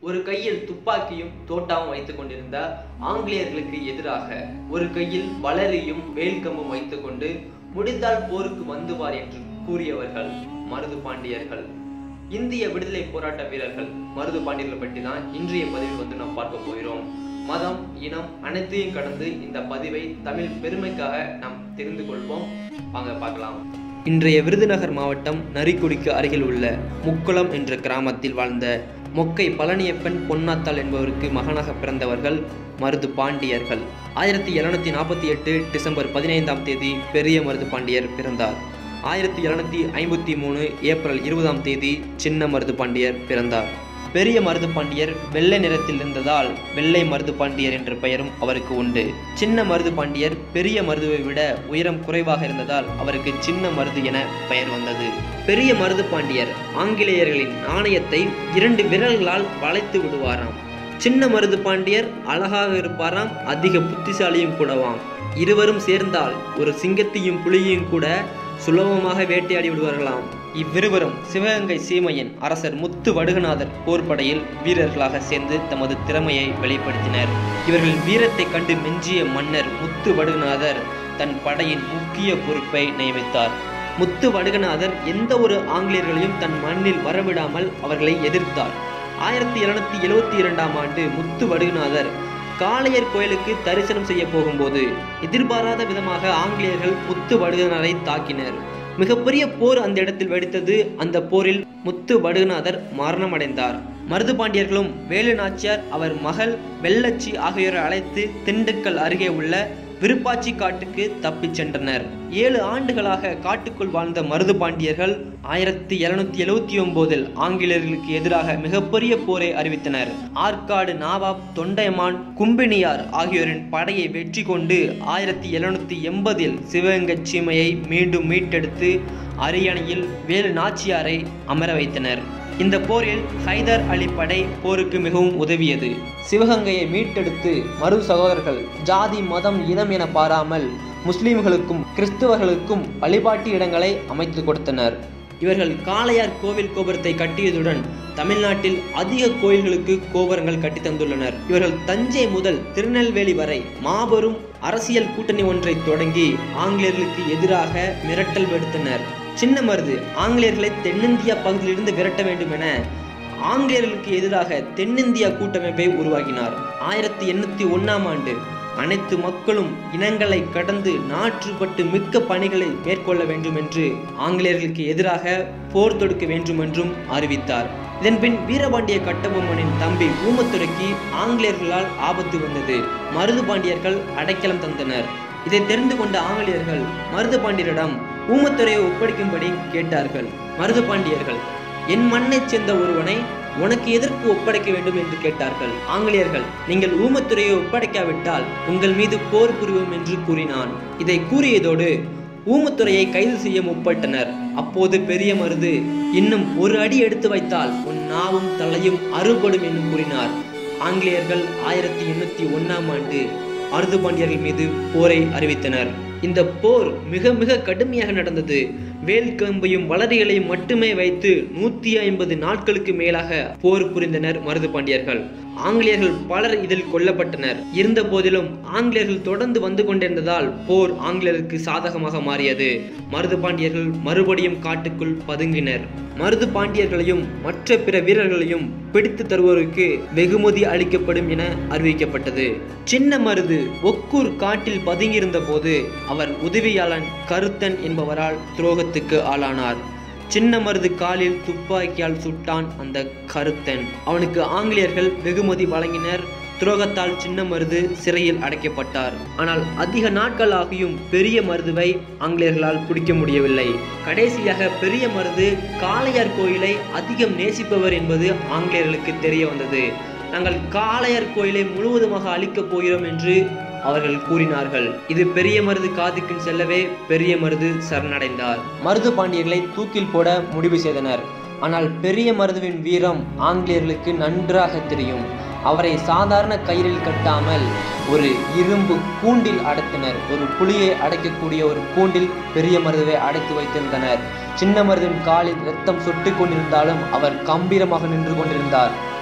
ஒரு கையில் துப்பாக்கியும் தோட்டாவும் வைத்துக் கொண்டிருந்த ஆங்கிலேயர்களுக்கு எதிராக ஒரு கையில் வளரியும் வேல்கம்பும் வைத்துக்கொண்டு முடிந்தால் போருக்கு வந்துவார் என்று கூறியவர்கள் மருது பாண்டியர்கள் இந்திய விடுதலை போராட்ட வீரர்கள் மருது பாண்டியர்களை பற்றி தான் இன்றைய பதிவில் வந்து நாம் பார்க்க போகிறோம் மதம் இனம் அனைத்தையும் கடந்து இந்த பதிவை தமிழ் பெருமைக்காக நாம் தெரிந்து கொள்வோம் வாங்க பார்க்கலாம் இன்றைய விருதுநகர் மாவட்டம் நரிக்குடிக்கு அருகில் உள்ள முக்குளம் என்ற கிராமத்தில் வாழ்ந்த மொக்கை பழனியப்பன் பொன்னாத்தாள் என்பவருக்கு மகனாக பிறந்தவர்கள் மருது பாண்டியர்கள் ஆயிரத்தி எழுநூத்தி நாற்பத்தி எட்டு டிசம்பர் பதினைந்தாம் தேதி பெரிய மருது பாண்டியர் பிறந்தார் ஆயிரத்தி எழுநூத்தி ஐம்பத்தி மூணு ஏப்ரல் இருபதாம் தேதி சின்ன மருது பாண்டியர் பிறந்தார் பெரிய மருது பாண்டியர் வெள்ளை நிறத்தில் இருந்ததால் வெள்ளை மருது பாண்டியர் என்ற பெயரும் அவருக்கு உண்டு சின்ன மருது பாண்டியர் பெரிய மருதுவை விட உயரம் குறைவாக இருந்ததால் அவருக்கு சின்ன மருது என பெயர் வந்தது பெரிய மருது பாண்டியர் ஆங்கிலேயர்களின் நாணயத்தை இரண்டு விரல்களால் வளைத்து விடுவாராம் சின்ன மருது பாண்டியர் அழகாக இருப்பாராம் அதிக புத்திசாலியும் கூடவாம் இருவரும் சேர்ந்தால் ஒரு சிங்கத்தையும் புலியையும் கூட சுலபமாக வேட்டையாடி விடுவார்களாம் இவ்விருவரும் சிவகங்கை சீமையின் அரசர் முத்து வடுகநாதர் போர்ப்படையில் வீரர்களாக சேர்ந்து தமது திறமையை வெளிப்படுத்தினர் இவர்களின் வீரத்தை கண்டு மெஞ்சிய மன்னர் முத்து வடுகநாதர் தன் படையின் முக்கிய பொறுப்பை நியமித்தார் முத்து வடுகநாதர் எந்த ஒரு ஆங்கிலேயர்களையும் தன் மண்ணில் வரவிடாமல் அவர்களை எதிர்த்தார் ஆயிரத்தி எழுநூத்தி எழுவத்தி இரண்டாம் ஆண்டு முத்து வடுகநாதர் காளையர் கோயிலுக்கு தரிசனம் செய்ய போகும்போது எதிர்பாராத விதமாக ஆங்கிலேயர்கள் முத்து வடுகநாதரை தாக்கினர் மிகப்பெரிய போர் அந்த இடத்தில் வெடித்தது அந்த போரில் முத்து வடுகநாதர் மரணமடைந்தார் மருது பாண்டியர்களும் வேலு நாச்சியார் அவர் மகள் வெள்ளச்சி ஆகியோரை அழைத்து திண்டுக்கல் அருகே உள்ள விருப்பாச்சி காட்டுக்கு தப்பிச் சென்றனர் ஏழு ஆண்டுகளாக காட்டுக்குள் வாழ்ந்த மருது பாண்டியர்கள் ஆயிரத்தி எழுநூத்தி எழுவத்தி ஒன்பதில் ஆங்கிலேயர்களுக்கு எதிராக மிகப்பெரிய போரை அறிவித்தனர் ஆற்காடு நவாப் தொண்டைமான் கும்பினியார் ஆகியோரின் படையை வெற்றி கொண்டு ஆயிரத்தி எழுநூத்தி எண்பதில் சிவகங்கை சீமையை மீண்டும் மீட்டெடுத்து அரியணையில் வேலு நாச்சியாரை அமர வைத்தனர் இந்த போரில் ஹைதர் அலி படை போருக்கு மிகவும் உதவியது சிவகங்கையை மீட்டெடுத்து மரு சகோதரர்கள் ஜாதி மதம் இனம் என பாராமல் முஸ்லிம்களுக்கும் கிறிஸ்தவர்களுக்கும் வழிபாட்டு இடங்களை அமைத்து கொடுத்தனர் இவர்கள் காளையார் கோவில் கோபுரத்தை கட்டியதுடன் தமிழ்நாட்டில் அதிக கோயில்களுக்கு கோபுரங்கள் கட்டி தந்துள்ளனர் இவர்கள் தஞ்சை முதல் திருநெல்வேலி வரை மாபெரும் அரசியல் கூட்டணி ஒன்றை தொடங்கி ஆங்கிலேயர்களுக்கு எதிராக மிரட்டல் விடுத்தனர் சின்ன மருது ஆங்கிலேயர்களை தென்னிந்தியா பகுதியிலிருந்து விரட்ட வேண்டும் என ஆங்கிலேயர்களுக்கு எதிராக தென்னிந்தியா கூட்டமைப்பை உருவாக்கினார் ஆயிரத்தி எண்ணூத்தி ஒன்னாம் ஆண்டு அனைத்து மக்களும் இனங்களை கடந்து நாற்றுப்பட்டு மிக்க பணிகளை மேற்கொள்ள வேண்டும் என்று ஆங்கிலேயர்களுக்கு எதிராக போர் தொடுக்க வேண்டும் என்றும் அறிவித்தார் இதன்பின் வீரபாண்டிய கட்டபொம்மனின் தம்பி ஊமத்துறைக்கு ஆங்கிலேயர்களால் ஆபத்து வந்தது மருது பாண்டியர்கள் அடைக்கலம் தந்தனர் இதை தெரிந்து கொண்ட ஆங்கிலேயர்கள் மருது பாண்டியரிடம் ஊமத்துறையை ஒப்படைக்கும்படி கேட்டார்கள் மருது பாண்டியர்கள் என் மண்ணைச் சேர்ந்த ஒருவனை உனக்கு எதற்கு ஒப்படைக்க வேண்டும் என்று கேட்டார்கள் ஆங்கிலேயர்கள் நீங்கள் ஊமத்துறையை ஒப்படைக்காவிட்டால் உங்கள் மீது போர் புரிவோம் என்று கூறினான் இதை கூறியதோடு ஊமத்துறையை கைது செய்ய முற்பட்டனர் அப்போது பெரிய மருது இன்னும் ஒரு அடி எடுத்து வைத்தால் உன் நாவும் தலையும் அறுபடும் என்று கூறினார் ஆங்கிலேயர்கள் ஆயிரத்தி எண்ணூத்தி ஒன்னாம் ஆண்டு மருது பாண்டியர்கள் மீது போரை அறிவித்தனர் இந்த போர் மிக மிக கடுமையாக நடந்தது வேல் கம்பையும் வளரிகளையும் மட்டுமே வைத்து நூத்தி ஐம்பது நாட்களுக்கு மேலாக போர் புரிந்தனர் மருது பாண்டியர்கள் ஆங்கிலேயர்கள் பலர் இதில் கொல்லப்பட்டனர் இருந்த போதிலும் ஆங்கிலேயர்கள் தொடர்ந்து வந்து கொண்டிருந்ததால் போர் ஆங்கிலேயருக்கு சாதகமாக மாறியது மருது பாண்டியர்கள் மறுபடியும் காட்டுக்குள் பதுங்கினர் மருது பாண்டியர்களையும் மற்ற பிற வீரர்களையும் பிடித்து தருவோருக்கு வெகுமதி அளிக்கப்படும் என அறிவிக்கப்பட்டது சின்ன மருது ஒக்கூர் காட்டில் பதுங்கியிருந்த போது அவர் உதவியாளன் கருத்தன் என்பவரால் துரோகத்துக்கு ஆளானார் சின்ன மருது காலில் துப்பாக்கியால் சுட்டான் அந்த கருத்தன் அவனுக்கு ஆங்கிலேயர்கள் வெகுமதி வழங்கினர் துரோகத்தால் சின்ன மருது சிறையில் அடைக்கப்பட்டார் ஆனால் அதிக நாட்கள் ஆகியும் பெரிய மருதுவை ஆங்கிலேயர்களால் பிடிக்க முடியவில்லை கடைசியாக பெரிய மருது காளையார் கோயிலை அதிகம் நேசிப்பவர் என்பது ஆங்கிலேயர்களுக்கு தெரிய வந்தது நாங்கள் காளையார் கோயிலை முழுவதுமாக அழிக்கப் போகிறோம் என்று அவர்கள் கூறினார்கள் இது பெரிய மருது காதுக்கு செல்லவே பெரிய மருது சரணடைந்தார் மருது பாண்டியர்களை தூக்கில் போட முடிவு செய்தனர் ஆனால் பெரிய மருதுவின் வீரம் ஆங்கிலேயர்களுக்கு நன்றாக தெரியும் அவரை சாதாரண கயிறில் கட்டாமல் ஒரு இரும்பு கூண்டில் அடைத்தனர் ஒரு புலியை அடைக்கக்கூடிய ஒரு கூண்டில் பெரிய மருதுவை அடைத்து வைத்திருந்தனர் சின்ன மருதுவின் காலில் ரத்தம் சொட்டு கொண்டிருந்தாலும் அவர் கம்பீரமாக நின்று கொண்டிருந்தார்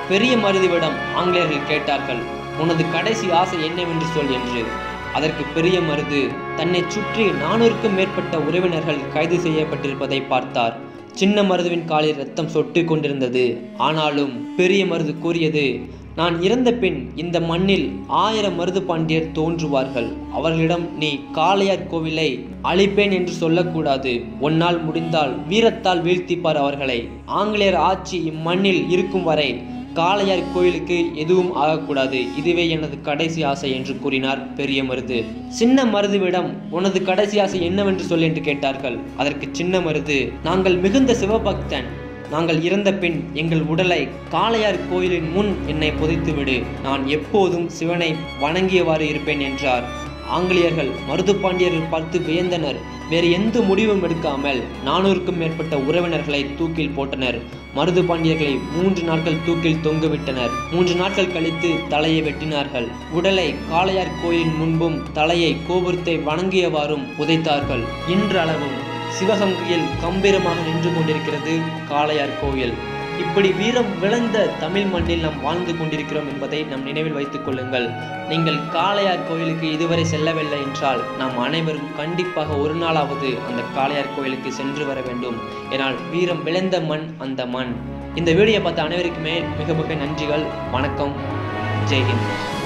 பெரிய மருதுவிடம் ஆங்கிலேயர்கள் கேட்டார்கள் உனது கடைசி ஆசை என்னவென்று சொல் என்று அதற்கு பெரிய மருது தன்னை சுற்றி நானூறுக்கும் மேற்பட்ட உறவினர்கள் கைது செய்யப்பட்டிருப்பதை பார்த்தார் சின்ன மருதுவின் காலில் ரத்தம் சொட்டு கொண்டிருந்தது ஆனாலும் பெரிய மருது கூறியது நான் இறந்த பின் இந்த மண்ணில் ஆயிரம் மருது பாண்டியர் தோன்றுவார்கள் அவர்களிடம் நீ காளையார் கோவிலை அழிப்பேன் என்று சொல்லக்கூடாது உன்னால் முடிந்தால் வீரத்தால் வீழ்த்திப்பார் அவர்களை ஆங்கிலேயர் ஆட்சி இம்மண்ணில் இருக்கும் வரை காளையார் கோயிலுக்கு எதுவும் ஆகக்கூடாது இதுவே எனது கடைசி ஆசை என்று கூறினார் பெரிய மருது சின்ன மருதுவிடம் உனது கடைசி ஆசை என்னவென்று சொல் என்று கேட்டார்கள் அதற்கு சின்ன மருது நாங்கள் மிகுந்த சிவபக்தன் நாங்கள் இறந்த பின் எங்கள் உடலை காளையார் கோயிலின் முன் என்னை புதைத்துவிடு நான் எப்போதும் சிவனை வணங்கியவாறு இருப்பேன் என்றார் ஆங்கிலேயர்கள் மருது பாண்டியர்கள் பார்த்து வியந்தனர் வேறு எந்த முடிவும் எடுக்காமல் நானூறுக்கும் மேற்பட்ட உறவினர்களை தூக்கில் போட்டனர் மருது பாண்டியர்களை மூன்று நாட்கள் தூக்கில் தொங்கவிட்டனர் மூன்று நாட்கள் கழித்து தலையை வெட்டினார்கள் உடலை காளையார் கோயிலின் முன்பும் தலையை கோபுரத்தை வணங்கியவாறும் புதைத்தார்கள் இன்றளவும் சிவகங்கையில் கம்பீரமாக நின்று கொண்டிருக்கிறது காளையார் கோயில் இப்படி வீரம் விளைந்த தமிழ் மண்ணில் நாம் வாழ்ந்து கொண்டிருக்கிறோம் என்பதை நம் நினைவில் வைத்துக் கொள்ளுங்கள் நீங்கள் காளையார் கோயிலுக்கு இதுவரை செல்லவில்லை என்றால் நாம் அனைவரும் கண்டிப்பாக ஒரு நாளாவது அந்த காளையார் கோயிலுக்கு சென்று வர வேண்டும் ஏனால் வீரம் விளைந்த மண் அந்த மண் இந்த வீடியோ பார்த்த அனைவருக்குமே மிக மிக நன்றிகள் வணக்கம் ஜெய்ஹிந்த்